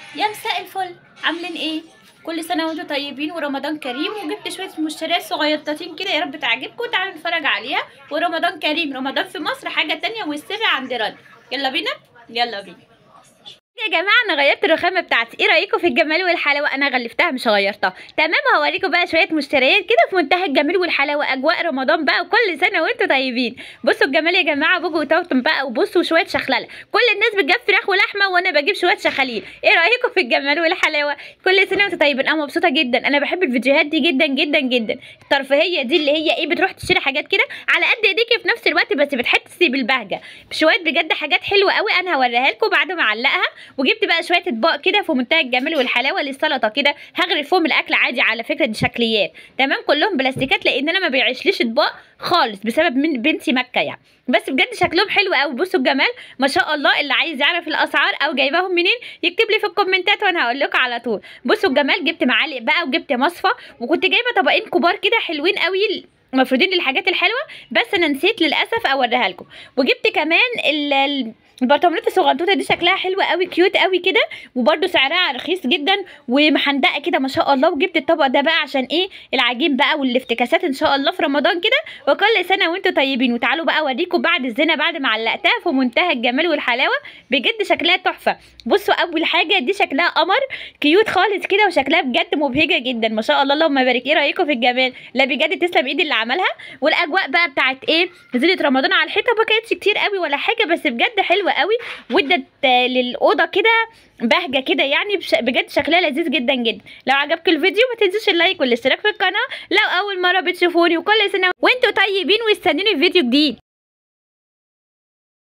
يا مساء الفل عاملين ايه كل سنه وانتم طيبين ورمضان كريم وجبت شويه مشتريات صغيرتين كده يا رب تعجبكم تعالوا نتفرج عليها ورمضان كريم رمضان في مصر حاجه تانية والسر عند رنا يلا بينا يلا بينا يا جماعه انا غيرت الرخامه بتاعتي ايه رايكم في الجمال والحلاوه انا غلفتها مش غيرتها تمام هوريكم بقى شويه مشتريات كده في منتهى الجمال والحلاوه اجواء رمضان بقى وكل سنه وانتم طيبين بصوا الجمال يا جماعه بوجو وطمطم بقى وبصوا شويه شخلله كل الناس بتجيب فراخ ولحمه وانا بجيب شويه شخاليل ايه رايكم في الجمال والحلاوه كل سنه وانتم طيبين انا مبسوطه جدا انا بحب الفيديوهات دي جدا جدا جدا الترفيهيه دي اللي هي ايه بتروح تشتري حاجات كده على قد ايديكي في نفس الوقت بس بتحسي بالبهجه شويه بجد حاجات حلوه قوي انا هوريها لكم بعد ما اعلقها وجبت بقى شويه اطباق كده في منتهى الجمال والحلاوه للسلطه كده هغرف فيهم الاكل عادي على فكره دي شكليات تمام كلهم بلاستيكات لان انا ما بيعيشليش اطباق خالص بسبب من بنتي مكه يعني بس بجد شكلهم حلو قوي بصوا الجمال ما شاء الله اللي عايز يعرف الاسعار او جايباهم منين يكتب لي في الكومنتات وانا هقول لكم على طول بصوا الجمال جبت معالق بقى وجبت مصفى وكنت جايبه طبقين كبار كده حلوين قوي المفروضين للحاجات الحلوه بس انا نسيت للاسف اوريها لكم وجبت كمان ال البرطمانات الصغنطوطه دي شكلها حلو قوي كيوت قوي كده وبرده سعرها رخيص جدا ومحندقه كده ما شاء الله وجبت الطبق ده بقى عشان ايه العجين بقى والافتكاسات ان شاء الله في رمضان كده وكل سنه وانتم طيبين وتعالوا بقى اوريكم بعد الزينه بعد ما علقتها في منتهى الجمال والحلاوه بجد شكلها تحفه بصوا اول حاجه دي شكلها قمر كيوت خالص كده وشكلها بجد مبهجه جدا ما شاء الله اللهم بارك ايه رايكم في الجمال لا بجد تسلم ايدي اللي عملها والاجواء بقى بتاعت ايه زينه رمضان على الحيطه ما كانتش كتير قوي ولا حاجه بس بجد حلوه قوي وادت للاوضه كده بهجه كده يعني بجد شكلها لذيذ جدا جدا لو عجبك الفيديو ما تنسوش اللايك والاشتراك في القناه لو اول مره بتشوفوني وكل سنه وانتوا طيبين واستنوني في فيديو جديد